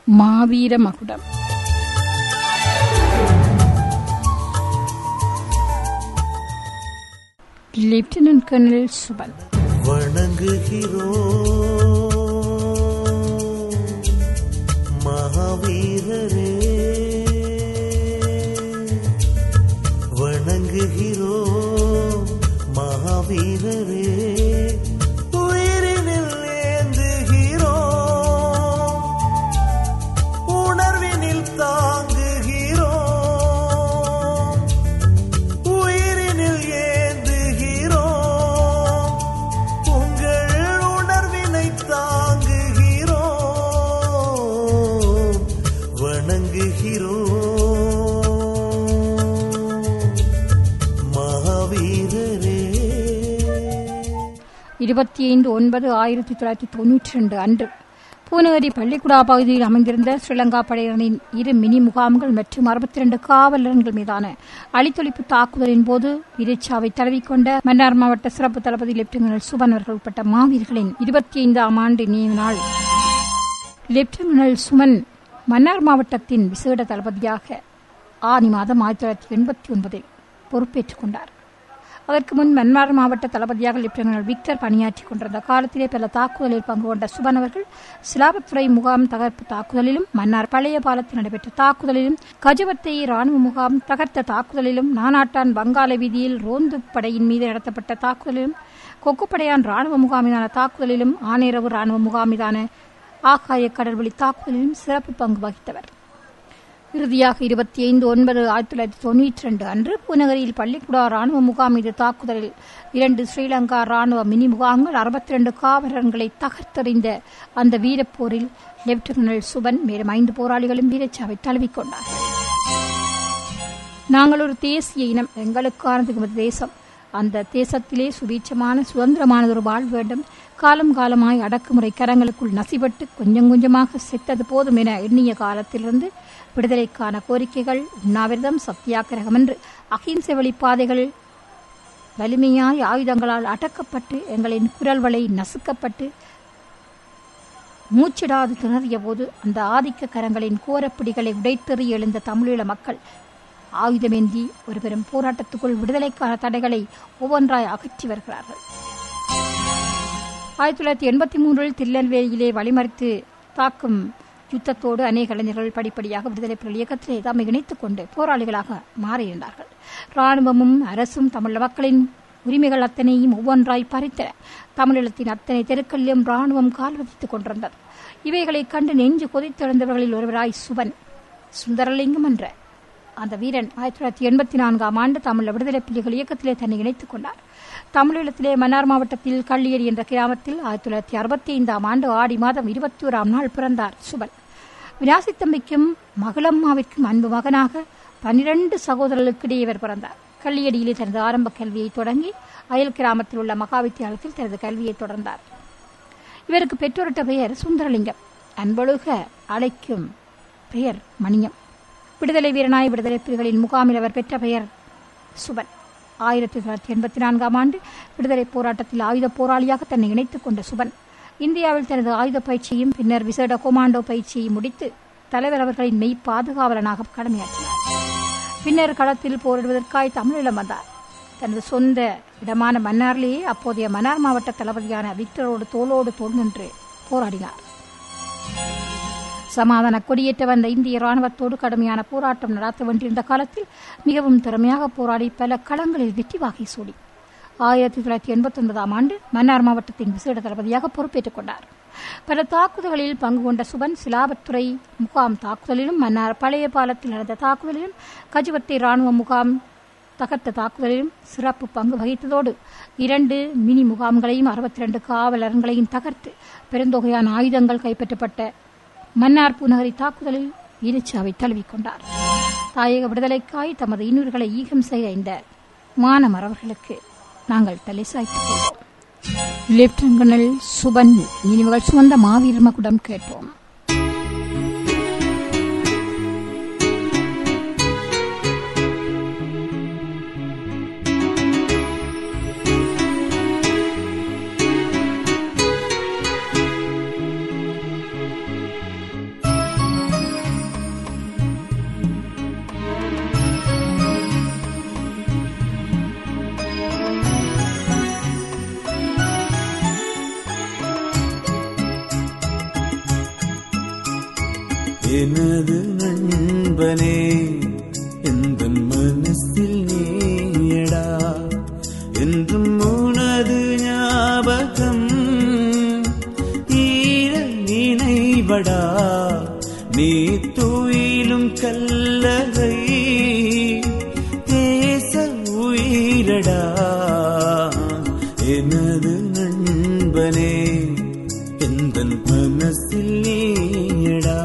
மாவீர மகுடம் lieutenant colonel Shubman வணங்குகிறோம் மகாவீரரே வணங்குகிறோம் மகாவீரரே உயிரினில் ஏந்துகிறோம் உணர்வினில் தாங்குகிறோம் உயிரினில் ஏந்துகிறோம் உங்கள் உணர்வினை தாங்குகிறோம் வணங்குகிறோம் மகாவீரரே இருபத்தி ஐந்து ஒன்பது ஆயிரத்தி தொள்ளாயிரத்தி தொன்னூற்றி ரெண்டு அன்று பூநகரி பள்ளிக்குடா பகுதியில் அமைந்திருந்த ஸ்ரீலங்கா படையினரின் இரு மினி முகாம்கள் மற்றும் அறுபத்தி இரண்டு காவலர்கள் மீதான அழித்தொழிப்பு தாக்குதலின் போது இறைச்சாவை தழுவிக்கொண்ட மன்னார் மாவட்ட சிறப்பு தளபதி லெப்டினல் சுபன் அவர்கள் உட்பட்ட மாவீரர்களின் இருபத்தி ஐந்தாம் ஆண்டு நினைவு நாள் லெப்டினல் சுமன் மன்னார் மாவட்டத்தின் விசேட தளபதியாக ஆனி மாதம் ஆயிரத்தி தொள்ளாயிரத்தி எண்பத்தி ஒன்பதில் பொறுப்பேற்றுக் கொண்டார் அதற்கு முன் மன்னார் மாவட்ட தளபதியாக லெப்டினல் விக்டர் பணியாற்றிக் கொண்டிருந்த காலத்திலே பல தாக்குதலில் பங்கு கொண்ட சுபன் அவர்கள் சிலாபத்துறை முகாம் தகர்ப்பு தாக்குதலிலும் மன்னார் பழைய பாலத்தில் நடைபெற்ற தாக்குதலிலும் கஜவத்தை ராணுவ முகாம் தகர்த்த தாக்குதலிலும் நானாட்டான் வங்காள வீதியில் ரோந்து படையின் மீது நடத்தப்பட்ட தாக்குதலிலும் கொக்குப்படையான் ராணுவ முகாமிதான தாக்குதலிலும் ஆனேரவு ராணுவ முகாமிதான ஆகாய கடல்வழி தாக்குதலிலும் சிறப்பு பங்கு வகித்தவர் இறுதியாக இருபத்தி ஐந்து ஒன்பது ஆயிரத்தி தொள்ளாயிரத்தி தொன்னூற்றி ரெண்டு அன்று பூநகரில் பள்ளிக்குடா ராணுவ முகாம் மீது தாக்குதலில் இரண்டு ஸ்ரீலங்கா ராணுவ மினி முகாம்கள் அறுபத்தி இரண்டு காவலர்களை தகர்த்தெறிந்த அந்த வீரப்போரில் லெப்டினல் சுபன் மேலும் ஐந்து போராளிகளும் வீரச்சாவை தழுவிக்கொண்டார் நாங்கள் ஒரு தேசிய இனம் எங்களுக்கானது எமது தேசம் அந்த தேசத்திலே சுபீட்சமான சுதந்திரமானது ஒரு வாழ் வேண்டும் காலம் காலமாய் அடக்குமுறை கரங்களுக்குள் நசிபட்டு கொஞ்சம் கொஞ்சமாக செத்தது போதும் என எண்ணிய காலத்திலிருந்து விடுதலைக்கான கோரிக்கைகள் உண்ணாவிரதம் சத்தியாகிரகம் என்று அகிம்சை வழிப்பாதைகள் வலிமையாய் ஆயுதங்களால் அடக்கப்பட்டு எங்களின் குரல் வலை நசுக்கப்பட்டு மூச்சிடாது திணறிய போது அந்த ஆதிக்க கரங்களின் கோரப்பிடிகளை உடைத்தெறி எழுந்த தமிழீழ மக்கள் ஆயுதமேந்தி ஒரு பெரும் போராட்டத்துக்குள் விடுதலைக்கான தடைகளை ஒவ்வொன்றாய் அகற்றி வருகிறார்கள் ஆயிரத்தி தொள்ளாயிரத்தி எண்பத்தி மூன்றில் திருநெல்வேலியிலே வழிமறித்து தாக்கும் யுத்தத்தோடு அநேக இளைஞர்கள் படிப்படியாக விடுதலை புலி இயக்கத்திலே தம்மை இணைத்துக் கொண்டு போராளிகளாக மாறியிருந்தார்கள் ராணுவமும் அரசும் தமிழ் மக்களின் உரிமைகள் அத்தனையும் ஒவ்வொன்றாய் பறித்தன தமிழீழத்தின் அத்தனை தெருக்களிலும் ராணுவம் கால் வதித்துக் கொண்டிருந்தது இவைகளைக் கண்டு நெஞ்சு கொதித்தெழுந்தவர்களில் ஒருவராய் சுபன் சுந்தரலிங்கம் என்ற அந்த வீரன் ஆயிரத்தி தொள்ளாயிரத்தி எண்பத்தி நான்காம் ஆண்டு தமிழ் விடுதலை புலிகள் இயக்கத்திலே தன்னை இணைத்துக் கொண்டார் தமிழீழத்திலே மன்னார் மாவட்டத்தில் கள்ளியடி என்ற கிராமத்தில் ஆயிரத்தி தொள்ளாயிரத்தி அறுபத்தி ஐந்தாம் ஆண்டு ஆடி மாதம் இருபத்தி ஓராம் நாள் பிறந்தார் சுபன் வினாசித்தம்பிக்கும் மகளம்மாவிற்கும் அன்பு மகனாக பனிரண்டு சகோதரர்களுக்கிடையே இவர் பிறந்தார் கள்ளியடியிலே தனது ஆரம்ப கல்வியை தொடங்கி அயல் கிராமத்தில் உள்ள மகாவித்தியாலயத்தில் தனது கல்வியை தொடர்ந்தார் இவருக்கு பெற்றோரிட்ட பெயர் சுந்தரலிங்கம் அன்பொழுக அழைக்கும் பெயர் மணியம் விடுதலை வீரனாய் விடுதலை புலிகளின் முகாமில் அவர் பெற்ற பெயர் சுபன் ஆயிரத்தி தொள்ளாயிரத்தி எண்பத்தி நான்காம் ஆண்டு விடுதலை போராட்டத்தில் ஆயுத போராளியாக தன்னை இணைத்துக் கொண்ட சுபன் இந்தியாவில் தனது ஆயுத பயிற்சியையும் பின்னர் விசேட கொமாண்டோ பயிற்சியையும் முடித்து தலைவர் அவர்களின் மெய் பாதுகாவலனாக கடமையாற்றினார் பின்னர் களத்தில் போரிடுவதற்காய் தமிழீழம் வந்தார் தனது சொந்த இடமான மன்னாரிலேயே அப்போதைய மன்னார் மாவட்ட தளபதியான விக்டரோடு தோளோடு தோல் நின்று போராடினார் சமாதான கொடியேற்ற வந்த இந்திய ராணுவத்தோடு கடுமையான போராட்டம் நடத்த வேண்டியிருந்த காலத்தில் மிகவும் திறமையாக போராடி பல களங்களில் வெற்றி வாகை சூடி ஆயிரத்தி தொள்ளாயிரத்தி எண்பத்தி ஒன்பதாம் ஆண்டு மன்னார் மாவட்டத்தின் விசேட தளபதியாக பொறுப்பேற்றுக் கொண்டார் பல தாக்குதல்களில் பங்கு கொண்ட சுபன் சிலாபத்துறை முகாம் தாக்குதலிலும் மன்னார் பழைய பாலத்தில் நடந்த தாக்குதலிலும் கஜுவத்தை ராணுவ முகாம் தகர்த்த தாக்குதலிலும் சிறப்பு பங்கு வகித்ததோடு இரண்டு மினி முகாம்களையும் அறுபத்தி இரண்டு காவலர்களையும் தகர்த்து பெருந்தொகையான ஆயுதங்கள் கைப்பற்றப்பட்ட மன்னார் பூநகரி தாக்குதலில் ஈரச்சாவை தழுவிக்கொண்டார் தாயக விடுதலைக்காய் தமது இன்னுயிர்களை ஈகம் செய்த இந்த மானமர் அவர்களுக்கு நாங்கள் தலை சாய்த்துக் கொள்வோம் லெப்டினன்ட் கர்னல் சுபன் நினைவுகள் சுமந்த மாவீரர் மகுடம் கேட்டோம் எனது நண்பனே எந்த மனசில் நீயடா என்றும் உனது ஞாபகம் ஈர நினைவடா நீ துயிலும் கல்லறை தேச உயிரடா எனது நண்பனே எந்த மனசில் நீயடா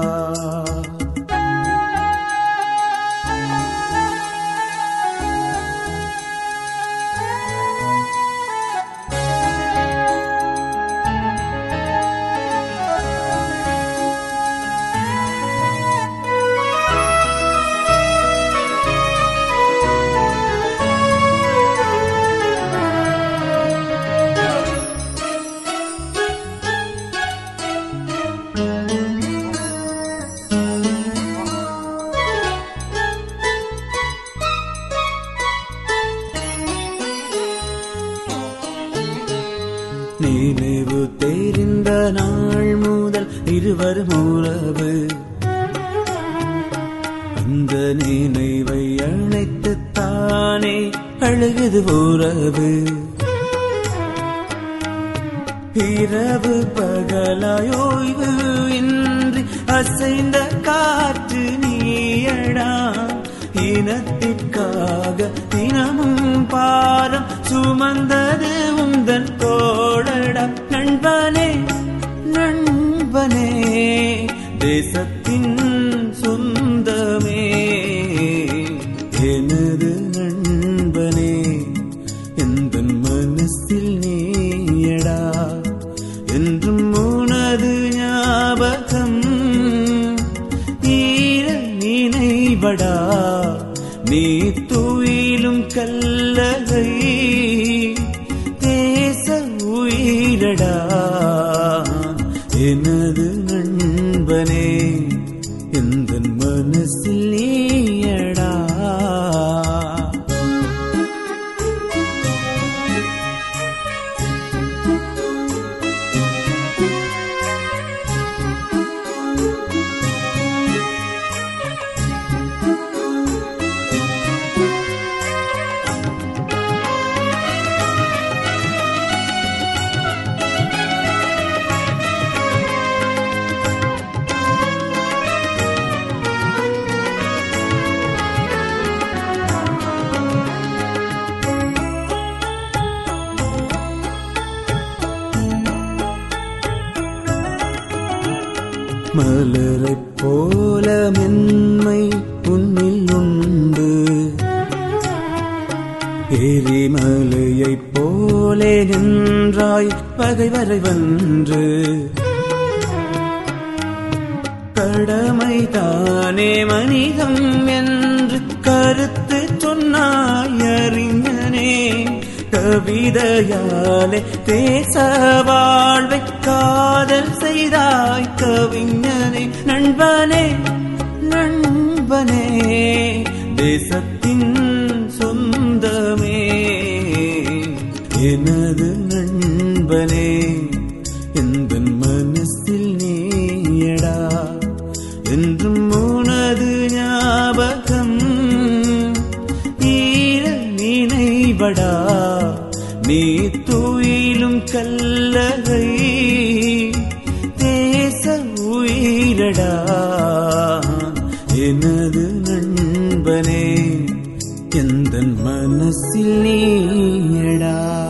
நினைவு தெரிந்த நாள் முதல் இருவரும் உறவு அந்த நினைவை அழைத்து தானே அழுகுது உறவு இரவு பகலாயோய்வு இன்றி அசைந்த காற்று நீயடா இனத்திற்காக தினமும் பாரம் சுமந்தது உந்தன் தோழடா நண்பனே நண்பனே தேசத்தின் சொந்தமே எனது நண்பனே எந்த மனசில் நீயடா என்றும் உனது ஞாபகம் ஈர நினைவடா நீ துயிலும் கல்லகை தேச உயிரடா எனது நண்பனே எந்த மனசில் நீயடா மலரைப் போல மென்மை உன்னில் உண்டு எரிமலையைப் போலே நின்றாய் பகைவரை வென்று கடமை தானே மனிதம் என்று கருத்து சொன்னாய் அறிஞனே கவிதையாலே தேச வாழ்வை காதல் செய்தாய் கவிஞனே நண்பனே நண்பனே தேசத்தின் சொந்தமே எனது நண்பனே எந்த மனசில் நீயடா என்றும் உனது ஞாபகம் ஈர நினைவடா நீ துயிலும் கல்லகை தேச உயிரடா எனது நண்பனே எந்த மனசில் நீயடா